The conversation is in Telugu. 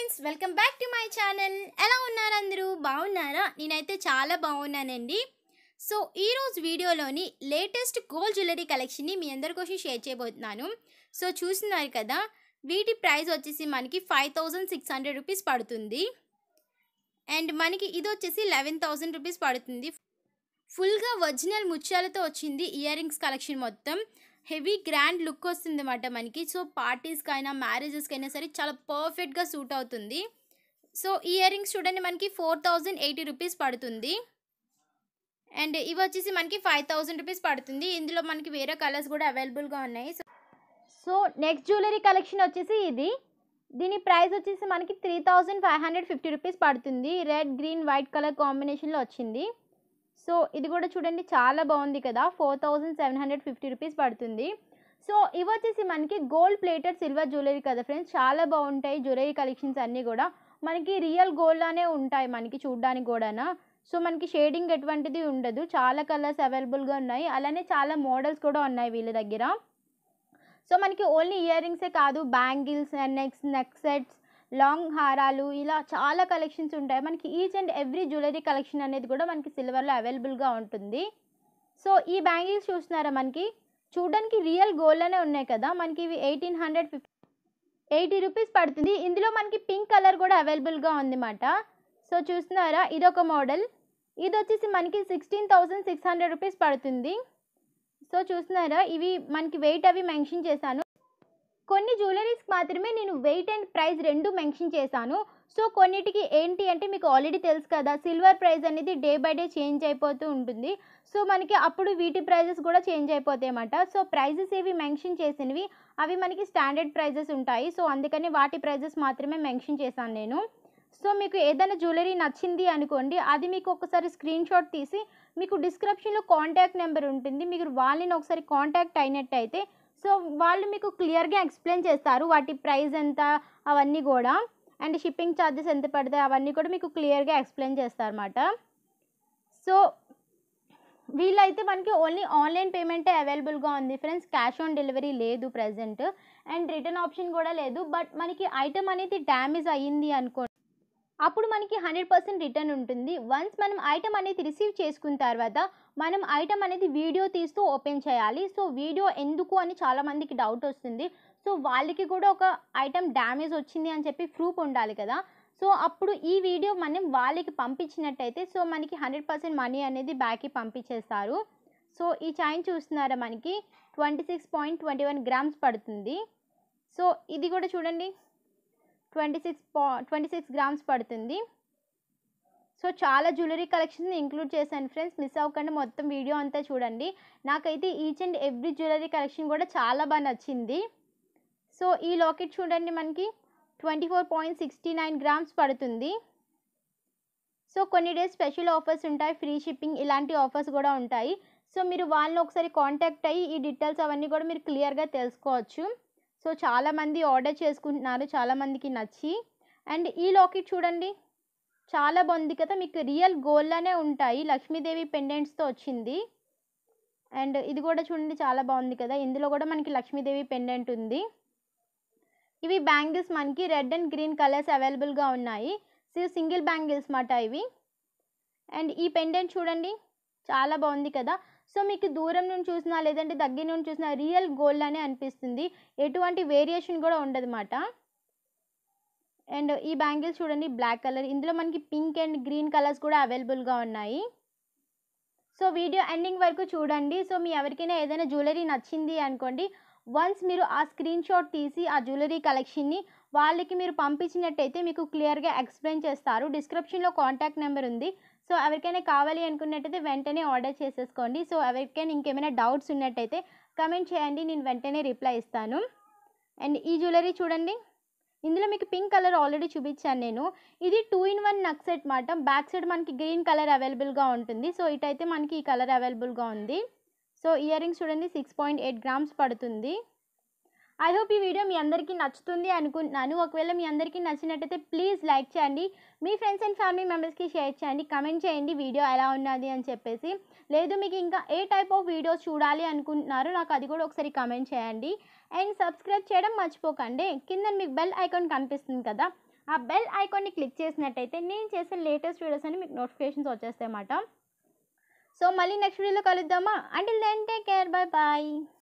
friends welcome back to my channel ఎలా ఉన్నారు అందరూ బాగున్నారా నేనైతే చాలా బాగున్నానండి సో ఈరోజు వీడియోలోని లేటెస్ట్ గోల్డ్ జ్యువెలరీ కలెక్షన్ని మీ అందరి కోసం షేర్ చేయబోతున్నాను సో చూస్తున్నారు కదా వీటి ప్రైస్ వచ్చేసి మనకి five thousand six hundred rupees పడుతుంది అండ్ మనకి ఇది వచ్చేసి లెవెన్ థౌజండ్ రూపీస్ పడుతుంది ఫుల్గా ఒరిజినల్ ముత్యాలతో వచ్చింది ఇయర్ రింగ్స్ కలెక్షన్ మొత్తం హెవీ గ్రాండ్ లుక్ వస్తుంది అన్నమాట మనకి సో పార్టీస్కి అయినా మ్యారేజెస్కి అయినా సరే చాలా పర్ఫెక్ట్గా సూట్ అవుతుంది సో ఇయర్ రింగ్స్ చూడండి మనకి ఫోర్ థౌజండ్ ఎయిటీ రూపీస్ పడుతుంది అండ్ ఇవి వచ్చేసి మనకి ఫైవ్ థౌజండ్ రూపీస్ పడుతుంది ఇందులో మనకి వేరే కలర్స్ కూడా అవైలబుల్గా ఉన్నాయి so so next jewellery collection వచ్చేసి ఇది దీని ప్రైస్ వచ్చేసి మనకి three thousand five hundred fifty rupees పడుతుంది రెడ్ గ్రీన్ వైట్ కలర్ కాంబినేషన్లో వచ్చింది సో ఇది కూడా చూడండి చాలా బాగుంది కదా four thousand seven hundred fifty rupees పడుతుంది సో ఇవి వచ్చేసి మనకి గోల్డ్ ప్లేటెడ్ సిల్వర్ జ్యువెలరీ కదా ఫ్రెండ్స్ చాలా బాగుంటాయి జ్యువెలరీ కలెక్షన్స్ అన్నీ కూడా మనకి రియల్ గోల్డ్లానే ఉంటాయి మనకి చూడడానికి కూడానా సో మనకి షేడింగ్ ఎటువంటిది ఉండదు చాలా కలర్స్ అవైలబుల్గా ఉన్నాయి అలానే చాలా మోడల్స్ కూడా ఉన్నాయి వీళ్ళ దగ్గర సో మనకి ఓన్లీ ఇయర్ రింగ్సే కాదు bangles and next neck sets long హారాలు ఇలా చాలా కలెక్షన్స్ ఉంటాయి మనకి each and every jewellery collection అనేది కూడా మనకి సిల్వర్లో అవైలబుల్గా ఉంటుంది సో ఈ బ్యాంగిల్స్ చూస్తున్నారా మనకి చూడడానికి రియల్ గోల్డ్లోనే ఉన్నాయి కదా మనకి ఇవి eighteen hundred fifty eighty rupees పడుతుంది ఇందులో మనకి పింక్ కలర్ కూడా అవైలబుల్గా ఉందన్నమాట సో చూస్తున్నారా ఇదొక మోడల్ ఇది వచ్చేసి మనకి sixteen thousand six hundred rupees పడుతుంది సో చూస్తున్నారా ఇవి మనకి వెయిట్ అవి మెన్షన్ చేశాను కొన్ని జ్యువెలరీస్కి మాత్రమే నేను వెయిట్ అండ్ ప్రైస్ రెండు మెన్షన్ చేశాను సో కొన్నిటికి ఏంటి అంటే మీకు ఆల్రెడీ తెలుసు కదా సిల్వర్ ప్రైస్ అనేది డే బై డే చేంజ్ అయిపోతూ ఉంటుంది సో మనకి అప్పుడు వీటి ప్రైజెస్ కూడా చేంజ్ అయిపోతాయి అన్నమాట సో ప్రైజెస్ ఏవి మెన్షన్ చేసినవి అవి మనకి స్టాండర్డ్ ప్రైజెస్ ఉంటాయి సో అందుకని వాటి ప్రైజెస్ మాత్రమే మెన్షన్ చేశాను నేను సో మీకు ఏదైనా జ్యువెలరీ నచ్చింది అనుకోండి అది మీకు ఒకసారి స్క్రీన్ షాట్ తీసి మీకు డిస్క్రిప్షన్లో కాంటాక్ట్ నెంబర్ ఉంటుంది మీరు వాళ్ళని ఒకసారి కాంటాక్ట్ అయినట్టయితే సో వాళ్ళు మీకు క్లియర్గా ఎక్స్ప్లెయిన్ చేస్తారు వాటి ప్రైస్ ఎంత అవన్నీ కూడా అండ్ షిప్పింగ్ ఛార్జెస్ ఎంత పడతాయి అవన్నీ కూడా మీకు క్లియర్గా ఎక్స్ప్లెయిన్ చేస్తారన్నమాట సో వీళ్ళైతే మనకి ఓన్లీ ఆన్లైన్ పేమెంటే అవైలబుల్గా ఉంది ఫ్రెండ్స్ క్యాష్ ఆన్ డెలివరీ లేదు ప్రజెంట్ అండ్ రిటర్న్ ఆప్షన్ కూడా లేదు బట్ మనకి ఐటమ్ అనేది డ్యామేజ్ అయ్యింది అనుకో అప్పుడు మనకి హండ్రెడ్ పర్సెంట్ రిటర్న్ ఉంటుంది వన్స్ మనం ఐటమ్ అనేది రిసీవ్ చేసుకున్న తర్వాత మనం ఐటమ్ అనేది వీడియో తీస్తూ ఓపెన్ చేయాలి సో వీడియో ఎందుకు అని చాలామందికి డౌట్ వస్తుంది సో వాళ్ళకి కూడా ఒక ఐటమ్ డ్యామేజ్ వచ్చింది అని చెప్పి ప్రూఫ్ ఉండాలి కదా సో అప్పుడు ఈ వీడియో మనం వాళ్ళకి పంపించినట్టయితే సో మనకి హండ్రెడ్ పర్సెంట్ మనీ అనేది బ్యాక్కి పంపించేస్తారు సో ఈ చైన్ చూస్తున్నారా మనకి twenty six point twenty one grams పడుతుంది సో ఇది కూడా చూడండి ట్వంటీ సిక్స్ పా ట్వంటీ సిక్స్ గ్రామ్స్ పడుతుంది సో చాలా జ్యువెలరీ కలెక్షన్స్ ఇంక్లూడ్ చేశాను ఫ్రెండ్స్ మిస్ అవ్వకుండా మొత్తం వీడియో అంతా చూడండి నాకైతే each and every jewellery collection కూడా చాలా బాగా నచ్చింది సో ఈ లాకెట్ చూడండి మనకి twenty four point sixty nine grams పడుతుంది సో కొన్ని డేస్ స్పెషల్ ఆఫర్స్ ఉంటాయి ఫ్రీ షిప్పింగ్ ఇలాంటి ఆఫర్స్ కూడా ఉంటాయి సో మీరు వాళ్ళని ఒకసారి కాంటాక్ట్ అయ్యి ఈ డీటెయిల్స్ అవన్నీ కూడా మీరు క్లియర్గా తెలుసుకోవచ్చు సో చాలామంది ఆర్డర్ చేసుకుంటున్నారు చాలామందికి నచ్చి అండ్ ఈ లాకెట్ చూడండి చాలా బాగుంది కదా మీకు రియల్ గోల్డ్లానే ఉంటాయి లక్ష్మీదేవి పెండెంట్స్తో వచ్చింది అండ్ ఇది కూడా చూడండి చాలా బాగుంది కదా ఇందులో కూడా మనకి లక్ష్మీదేవి పెండెంట్ ఉంది ఇవి బ్యాంగిల్స్ మనకి రెడ్ అండ్ గ్రీన్ కలర్స్ అవైలబుల్గా ఉన్నాయి సో సింగిల్ బ్యాంగిల్స్ మాట ఇవి అండ్ ఈ పెండెంట్ చూడండి చాలా బాగుంది కదా సో మీకు దూరం నుంచి చూసినా లేదంటే దగ్గర నుంచి చూసినా రియల్ గోల్డ్ అనే అనిపిస్తుంది ఎటువంటి వేరియేషన్ కూడా ఉండదన్నమాట అండ్ ఈ బ్యాంగిల్స్ చూడండి బ్లాక్ కలర్ ఇందులో మనకి పింక్ అండ్ గ్రీన్ కలర్స్ కూడా అవైలబుల్గా ఉన్నాయి సో వీడియో ఎండింగ్ వరకు చూడండి సో మీ ఎవరికైనా ఏదైనా జ్యువెలరీ నచ్చింది అనుకోండి వన్స్ మీరు ఆ స్క్రీన్ షాట్ తీసి ఆ జ్యువెలరీ కలెక్షన్ని వాళ్ళకి మీరు పంపించినట్టయితే మీకు క్లియర్గా ఎక్స్ప్లెయిన్ చేస్తారు డిస్క్రిప్షన్లో కాంటాక్ట్ నెంబర్ ఉంది సో ఎవరికైనా కావాలి అనుకున్నట్టయితే వెంటనే ఆర్డర్ చేసేసుకోండి సో ఎవరికైనా ఇంకేమైనా డౌట్స్ ఉన్నట్టయితే కమెంట్ చేయండి నేను వెంటనే రిప్లై ఇస్తాను అండ్ ఈ జ్యువెలరీ చూడండి ఇందులో మీకు పింక్ కలర్ ఆల్రెడీ చూపించాను నేను ఇది two in one neck set మాట బ్యాక్ సైడ్ మనకి గ్రీన్ కలర్ అవైలబుల్గా ఉంటుంది సో ఇటైతే మనకి ఈ కలర్ అవైలబుల్గా ఉంది సో ఇయర్ రింగ్స్ చూడండి సిక్స్ పాయింట్ ఎయిట్ గ్రామ్స్ పడుతుంది ఐ హోప్ ఈ వీడియో మీ అందరికీ నచ్చుతుంది అనుకుంటున్నాను ఒకవేళ మీ అందరికీ నచ్చినట్టయితే ప్లీజ్ లైక్ చేయండి మీ ఫ్రెండ్స్ అండ్ ఫ్యామిలీ మెంబర్స్కి షేర్ చేయండి కమెంట్ చేయండి వీడియో ఎలా ఉన్నది అని చెప్పేసి లేదు మీకు ఇంకా ఏ టైప్ ఆఫ్ వీడియోస్ చూడాలి అనుకుంటున్నారో నాకు అది కూడా ఒకసారి కమెంట్ చేయండి అండ్ సబ్స్క్రైబ్ చేయడం మర్చిపోకండి కింద మీకు బెల్ ఐకాన్ కనిపిస్తుంది కదా ఆ బెల్ ఐకాన్ని క్లిక్ చేసినట్టయితే నేను చేసే లేటెస్ట్ వీడియోస్ అని మీకు నోటిఫికేషన్స్ వచ్చేస్తాయి అన్నమాట సో మళ్ళీ నెక్స్ట్ వీడియోలో కలుద్దామా until then take care bye bye